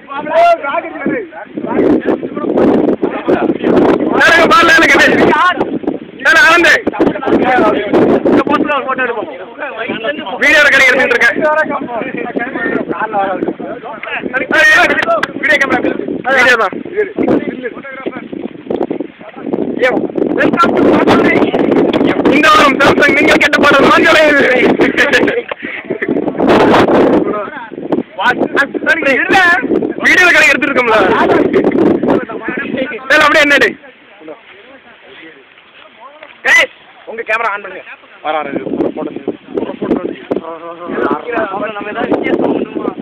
வேற பால்ல இல்ல கணேஷ் வேற ஆனந்த் இந்த போஸ்ட்ல ஒரு போட்டோ எடுப்போம் வீடியோ ரெக்கார்டிங் எடுத்துட்டு இருக்கேன் வீடியோ கேமரா வீடியோ தான் இந்த வாரம் சாம்சங் நீங்கள் கேட்ட பாடல் மாஞ்சலை வீடியோ ரெக்கார்டிங் எடுத்துட்டு இருக்கோம்ல சரி அப்படியே என்னடு ஏய் உங்க கேமரா ஆன் பண்ணுங்க வராரு போட்டோ நம்ம ஏதாவது வித்தியாசம் பண்ணுமா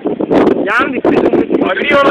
யாரு